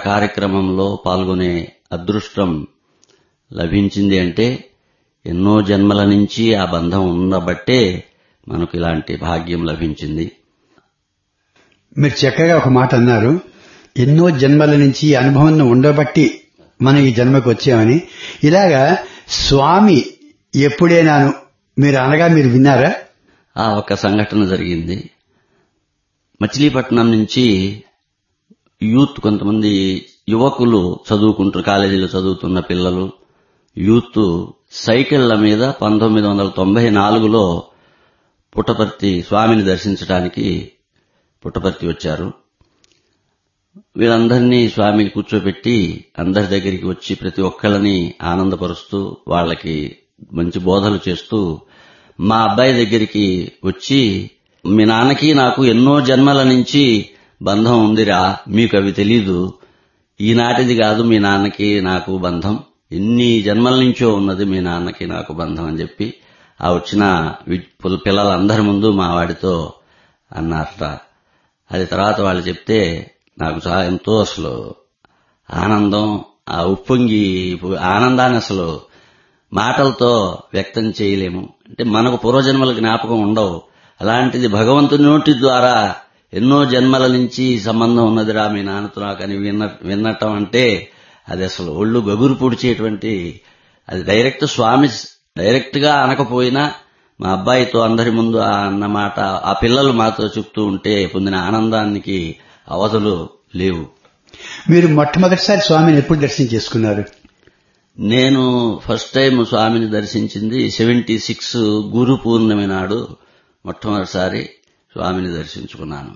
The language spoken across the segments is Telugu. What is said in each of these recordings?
కార్యక్రమంలో పాల్గొనే అదృష్టం లభించింది అంటే ఎన్నో జన్మల నుంచి ఆ బంధం ఉండబట్టే మనకు ఇలాంటి భాగ్యం లభించింది మీరు చక్కగా ఒక మాట అన్నారు ఎన్నో జన్మల నుంచి ఈ అనుభవం ఉండబట్టి మనం ఈ జన్మకు వచ్చామని ఇలాగా స్వామి ఎప్పుడైనాను మీరు అనగా మీరు విన్నారా ఆ ఒక సంఘటన జరిగింది మచిలీపట్నం నుంచి యూత్ కొంతమంది యువకులు చదువుకుంటున్న కాలేజీలో చదువుతున్న పిల్లలు యూత్ సైకిళ్ల మీద పంతొమ్మిది వందల తొంభై నాలుగులో పుట్టపర్తి స్వామిని దర్శించడానికి పుట్టపర్తి వచ్చారు వీళ్ళందరినీ స్వామి కూర్చోబెట్టి అందరి దగ్గరికి వచ్చి ప్రతి ఒక్కళ్ళని ఆనందపరుస్తూ వాళ్ళకి మంచి బోధలు చేస్తూ మా అబ్బాయి దగ్గరికి వచ్చి మీ నాన్నకి నాకు ఎన్నో జన్మల నుంచి బంధం ఉందిరా మీకు అవి తెలీదు ఈనాటిది కాదు మీ నాన్నకి నాకు బంధం ఎన్ని జన్మల నుంచో ఉన్నది మీ నాన్నకి నాకు బంధం అని చెప్పి ఆ వచ్చిన వి- పిల్ల- పిల్లలందరి ముందు మా వాడితో అన్నారట అది తర్వాత వాళ్ళు చెప్తే నాకు చాలా ఎంతో అసలు ఆనందం ఆ ఉప్పొంగి ఆనందాన్ని అసలు మాటలతో వ్యక్తం చేయలేము అంటే మనకు పూర్వజన్మల జ్ఞాపకం ఉండవు అలాంటిది భగవంతుని నోటి ద్వారా ఎన్నో జన్మల నుంచి సంబంధం ఉన్నదిరా మీ నాన్నతో నాకు అని విన్న వినటం అంటే అది అసలు ఒళ్ళు గగురు పొడిచేటువంటి అది డైరెక్ట్ స్వామి డైరెక్ట్ గా అనకపోయినా మా అబ్బాయితో అందరి ముందు ఆ అన్నమాట ఆ పిల్లలు మాతో చెప్తూ ఉంటే పొందిన ఆనందానికి అవధులు లేవు మీరు మొట్టమొదటిసారి స్వామిని ఎప్పుడు దర్శనం చేసుకున్నారు నేను ఫస్ట్ టైం స్వామిని దర్శించింది సెవెంటీ సిక్స్ గురు పూర్ణమి నాడు మొట్టమొదటిసారి స్వామిని దర్శించుకున్నాను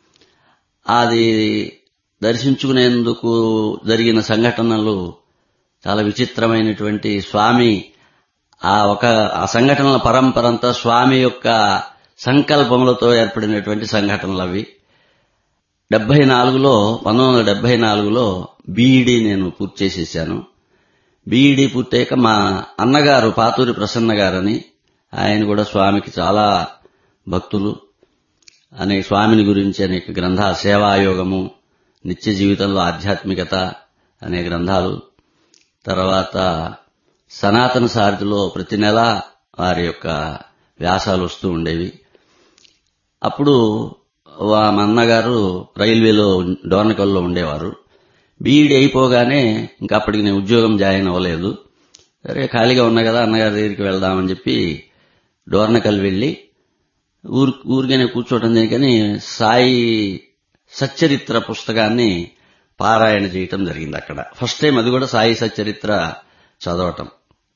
అది దర్శించుకునేందుకు జరిగిన సంఘటనలు చాలా విచిత్రమైనటువంటి స్వామి ఆ ఒక ఆ సంఘటనల పరంపరంతా స్వామి యొక్క సంకల్పములతో ఏర్పడినటువంటి సంఘటనలు అవి డెబ్బై నాలుగులో పంతొమ్మిది వందల డెబ్బై నాలుగులో బీఈడీ నేను పూర్తి చేసేసాను బీఈడీ పూర్తయ్యాక మా అన్నగారు పాతూరి ప్రసన్న గారని ఆయన కూడా స్వామికి చాలా భక్తులు అనేక స్వామిని గురించి అనేక గ్రంథాలు సేవాయోగము నిత్య జీవితంలో ఆధ్యాత్మికత అనే గ్రంథాలు తర్వాత సనాతన సారథిలో ప్రతి నెల వారి యొక్క వ్యాసాలు వస్తూ ఉండేవి అప్పుడు వా- మా అన్నగారు రైల్వేలో డోర్నకల్లో ఉండేవారు బీఈడీ అయిపోగానే ఇంకా అప్పటికి నేను ఉద్యోగం జాయిన్ అవ్వలేదు సరే ఖాళీగా ఉన్నా కదా అన్నగారి దగ్గరికి వెళ్దామని చెప్పి డోర్నకల్ వెళ్ళి ఊరు ఊరికనే కూర్చోవటం దేనికని సాయి సచ్చరిత్ర పుస్తకాన్ని పారాయణ చేయటం జరిగింది అక్కడ ఫస్ట్ టైం అది కూడా సాయి సచ్చరిత్ర చదవటం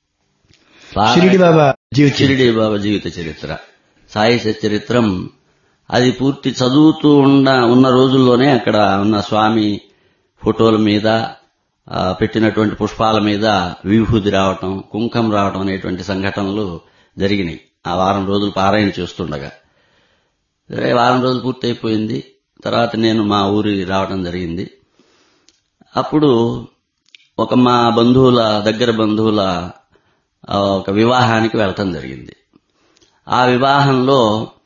షిరిడి బాబా జీవిత షిరిడి బాబా జీవిత చరిత్ర సాయి సచరిత్రం అది పూర్తి చదువుతూ ఉన్న ఉన్న రోజుల్లోనే అక్కడ ఉన్న స్వామి ఫోటోల మీద ఆ, పెట్టినటువంటి పుష్పాల మీద విభూది రావటం కుంకం రావటం అనేటువంటి సంఘటనలు జరిగినాయి ఆ వారం రోజులు పారాయణ చేస్తుండగా సరే వారం రోజులు పూర్తయిపోయింది తర్వాత నేను మా ఊరి రావటం జరిగింది అప్పుడు ఒక మా బంధువుల దగ్గర బంధువుల ఆ, ఒక వివాహానికి వెళ్ళటం జరిగింది ఆ వివాహంలో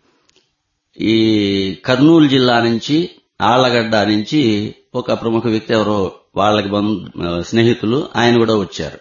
ఈ కర్నూలు జిల్లా నుంచి ఆళ్లగడ్డ నుంచి ఒక ప్రముఖ వ్యక్తి ఎవరో వాళ్ళకి బంధు స్నేహితులు ఆయన కూడా వచ్చారు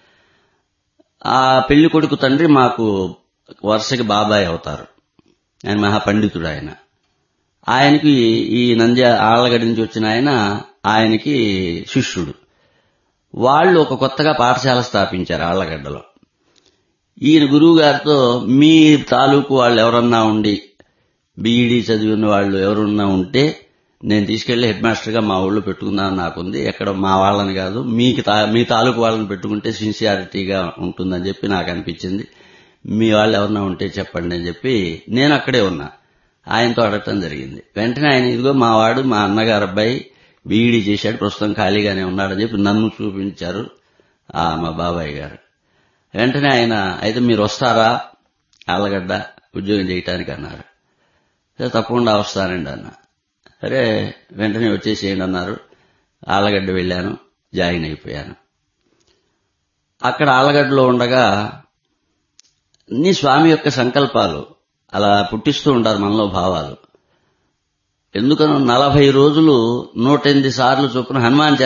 ఆ పెళ్లి కొడుకు తండ్రి మాకు వరుసకి బాబాయ్ అవుతారు ఆయన మహాపండితుడు ఆయన ఆయనకి ఈ నంద్య ఆళ్లగడ్డ నుంచి వచ్చిన ఆయన ఆయనకి శిష్యుడు వాళ్ళు ఒక కొత్తగా పాఠశాల స్థాపించారు ఆళ్లగడ్డలో ఈయన గురువు గారితో మీ తాలూకు వాళ్ళు ఎవరన్నా ఉండి బీఈడీ చదివిన వాళ్ళు ఎవరున్నా ఉంటే నేను తీసుకెళ్లి హెడ్ మాస్టర్గా మా ఊళ్ళో పెట్టుకుందామని నాకుంది ఎక్కడ మా వాళ్ళని కాదు మీకు తా- మీ తాలూకు వాళ్ళని పెట్టుకుంటే సిన్సియారిటీగా ఉంటుందని చెప్పి నాకు అనిపించింది మీ వాళ్ళు ఎవరన్నా ఉంటే చెప్పండి అని చెప్పి నేను అక్కడే ఉన్నా ఆయనతో అడగటం జరిగింది వెంటనే ఆయన ఇదిగో మా వాడు మా అన్నగారు అబ్బాయి బీఈడీ చేశాడు ప్రస్తుతం ఖాళీగానే ఉన్నాడని చెప్పి నన్ను చూపించారు ఆ మా బాబాయ్ గారు వెంటనే ఆయన అయితే మీరు వస్తారా ఆళ్ళగడ్డ ఉద్యోగం చేయటానికి అన్నారు సరే తప్పకుండా వస్తానండి అన్న సరే వెంటనే వచ్చేసేయండి అన్నారు ఆళ్ళగడ్డ వెళ్ళాను జాయిన్ అయిపోయాను అక్కడ ఆళ్ళగడ్డలో ఉండగా అన్ని స్వామి యొక్క సంకల్పాలు అలా పుట్టిస్తూ ఉంటారు మనలో భావాలు ఎందుకనో నలభై రోజులు నూట ఎనిమిది సార్లు చొప్పున హనుమాన్